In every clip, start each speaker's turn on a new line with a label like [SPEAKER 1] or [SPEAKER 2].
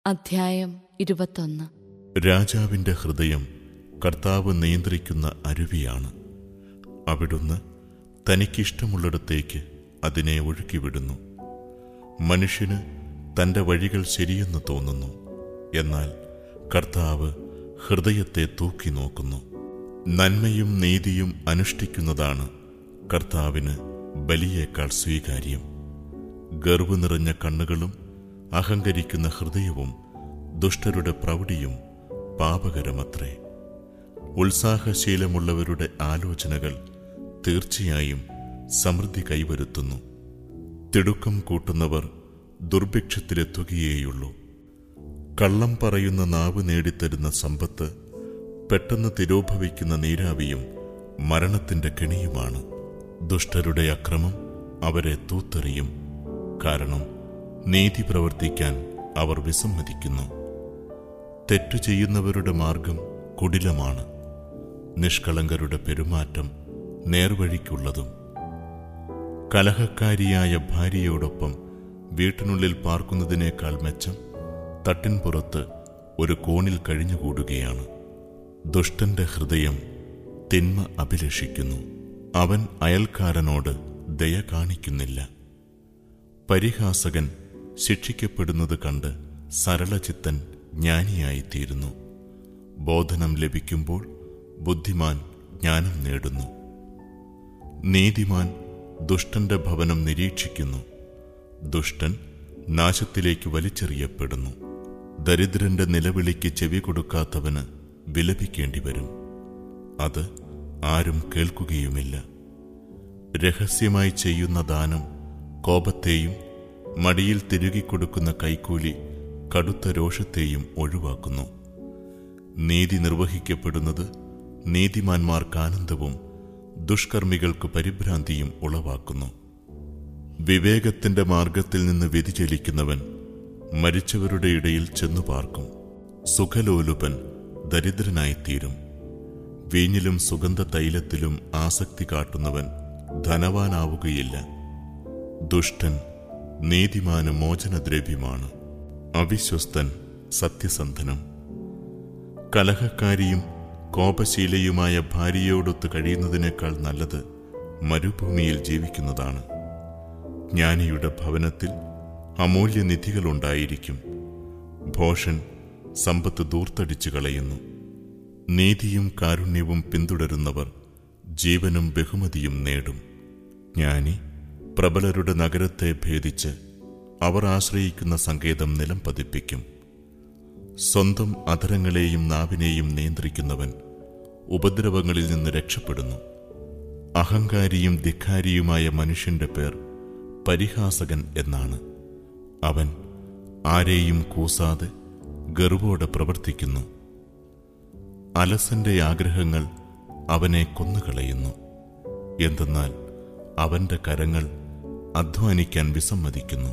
[SPEAKER 1] അധ്യായം ഇരുപത്തൊന്ന്
[SPEAKER 2] രാജാവിന്റെ ഹൃദയം കർത്താവ് നിയന്ത്രിക്കുന്ന അരുവിയാണ് അവിടുന്ന് തനിക്കിഷ്ടമുള്ളിടത്തേക്ക് അതിനെ ഒഴുക്കിവിടുന്നു മനുഷ്യന് തന്റെ വഴികൾ ശരിയെന്ന് തോന്നുന്നു എന്നാൽ കർത്താവ് ഹൃദയത്തെ തൂക്കി നോക്കുന്നു നന്മയും നീതിയും അനുഷ്ഠിക്കുന്നതാണ് കർത്താവിന് ബലിയേക്കാൾ സ്വീകാര്യം ഗർവ് നിറഞ്ഞ കണ്ണുകളും അഹങ്കരിക്കുന്ന ഹൃദയവും ദുഷ്ടരുടെ പ്രൗഢിയും പാപകരമത്രേ ഉത്സാഹശീലമുള്ളവരുടെ ആലോചനകൾ തീർച്ചയായും സമൃദ്ധി കൈവരുത്തുന്നു തിടുക്കം കൂട്ടുന്നവർ ദുർഭിക്ഷത്തിലെത്തുകയേയുള്ളൂ കള്ളം പറയുന്ന നാവ് നേടിത്തരുന്ന സമ്പത്ത് പെട്ടെന്ന് തിരോഭവിക്കുന്ന നീരാവിയും മരണത്തിന്റെ കെണിയുമാണ് ദുഷ്ടരുടെ അക്രമം അവരെ തൂത്തെറിയും കാരണം നീതി പ്രവർത്തിക്കാൻ അവർ വിസമ്മതിക്കുന്നു തെറ്റു ചെയ്യുന്നവരുടെ മാർഗം കുടിലമാണ് നിഷ്കളങ്കരുടെ പെരുമാറ്റം നേർവഴിക്കുള്ളതും കലഹക്കാരിയായ ഭാര്യയോടൊപ്പം വീട്ടിനുള്ളിൽ പാർക്കുന്നതിനേക്കാൾ മെച്ചം തട്ടിൻപുറത്ത് ഒരു കോണിൽ കഴിഞ്ഞുകൂടുകയാണ് ദുഷ്ടന്റെ ഹൃദയം തിന്മ അഭിലഷിക്കുന്നു അവൻ അയൽക്കാരനോട് ദയ കാണിക്കുന്നില്ല പരിഹാസകൻ ശിക്ഷിക്കപ്പെടുന്നത് കണ്ട് സരളചിത്തൻ ജ്ഞാനിയായിത്തീരുന്നു ബോധനം ലഭിക്കുമ്പോൾ ബുദ്ധിമാൻ ജ്ഞാനം നേടുന്നു നീതിമാൻ ദുഷ്ടന്റെ ഭവനം നിരീക്ഷിക്കുന്നു ദുഷ്ടൻ നാശത്തിലേക്ക് വലിച്ചെറിയപ്പെടുന്നു ദരിദ്രന്റെ നിലവിളിക്ക് ചെവി കൊടുക്കാത്തവന് വിലപിക്കേണ്ടി വരും അത് ആരും കേൾക്കുകയുമില്ല രഹസ്യമായി ചെയ്യുന്ന ദാനം കോപത്തെയും മടിയിൽ തിരുകിക്കൊടുക്കുന്ന കൈക്കൂലി കടുത്ത രോഷത്തെയും ഒഴിവാക്കുന്നു നീതി നിർവഹിക്കപ്പെടുന്നത് നീതിമാന്മാർക്ക് ആനന്ദവും ദുഷ്കർമ്മികൾക്ക് പരിഭ്രാന്തിയും ഉളവാക്കുന്നു വിവേകത്തിന്റെ മാർഗത്തിൽ നിന്ന് വ്യതിചലിക്കുന്നവൻ മരിച്ചവരുടെ ഇടയിൽ ചെന്നു പാർക്കും സുഖലോലുപൻ ദരിദ്രനായിത്തീരും വീഞ്ഞിലും സുഗന്ധ തൈലത്തിലും ആസക്തി കാട്ടുന്നവൻ ധനവാനാവുകയില്ല ദുഷ്ടൻ നീതിമാന് മോചനദ്രവ്യമാണ് അവിശ്വസ്തൻ സത്യസന്ധനം കലഹക്കാരിയും കോപശീലയുമായ ഭാര്യയോടൊത്ത് കഴിയുന്നതിനേക്കാൾ നല്ലത് മരുഭൂമിയിൽ ജീവിക്കുന്നതാണ് ജ്ഞാനിയുടെ ഭവനത്തിൽ അമൂല്യനിധികളുണ്ടായിരിക്കും ഭോഷൻ സമ്പത്ത് ദൂർത്തടിച്ചു കളയുന്നു നീതിയും കാരുണ്യവും പിന്തുടരുന്നവർ ജീവനും ബഹുമതിയും നേടും ജ്ഞാനി പ്രബലരുടെ നഗരത്തെ ഭേദിച്ച് അവർ ആശ്രയിക്കുന്ന സങ്കേതം നിലം പതിപ്പിക്കും സ്വന്തം അധരങ്ങളെയും നാവിനെയും നിയന്ത്രിക്കുന്നവൻ ഉപദ്രവങ്ങളിൽ നിന്ന് രക്ഷപ്പെടുന്നു അഹങ്കാരിയും ധിക്കാരിയുമായ മനുഷ്യന്റെ പേർ പരിഹാസകൻ എന്നാണ് അവൻ ആരെയും കൂസാതെ ഗർവോടെ പ്രവർത്തിക്കുന്നു അലസന്റെ ആഗ്രഹങ്ങൾ അവനെ കൊന്നുകളയുന്നു എന്തെന്നാൽ അവന്റെ കരങ്ങൾ അധ്വാനിക്കാൻ വിസമ്മതിക്കുന്നു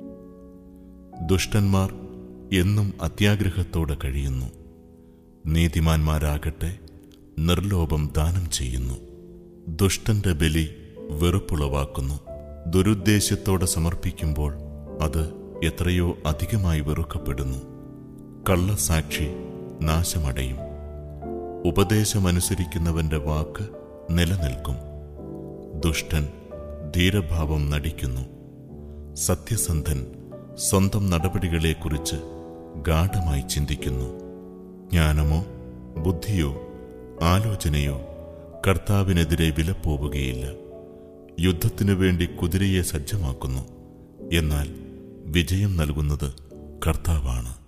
[SPEAKER 2] ദുഷ്ടന്മാർ എന്നും അത്യാഗ്രഹത്തോടെ കഴിയുന്നു നീതിമാന്മാരാകട്ടെ നിർലോഭം ദാനം ചെയ്യുന്നു ദുഷ്ടന്റെ ബലി വെറുപ്പുളവാക്കുന്നു ദുരുദ്ദേശ്യത്തോടെ സമർപ്പിക്കുമ്പോൾ അത് എത്രയോ അധികമായി വെറുക്കപ്പെടുന്നു കള്ളസാക്ഷി നാശമടയും ഉപദേശമനുസരിക്കുന്നവന്റെ വാക്ക് നിലനിൽക്കും ദുഷ്ടൻ ധീരഭാവം നടിക്കുന്നു സത്യസന്ധൻ സ്വന്തം നടപടികളെക്കുറിച്ച് ഗാഠമായി ചിന്തിക്കുന്നു ജ്ഞാനമോ ബുദ്ധിയോ ആലോചനയോ കർത്താവിനെതിരെ വിലപ്പോവുകയില്ല യുദ്ധത്തിനു വേണ്ടി കുതിരയെ സജ്ജമാക്കുന്നു എന്നാൽ വിജയം നൽകുന്നത് കർത്താവാണ്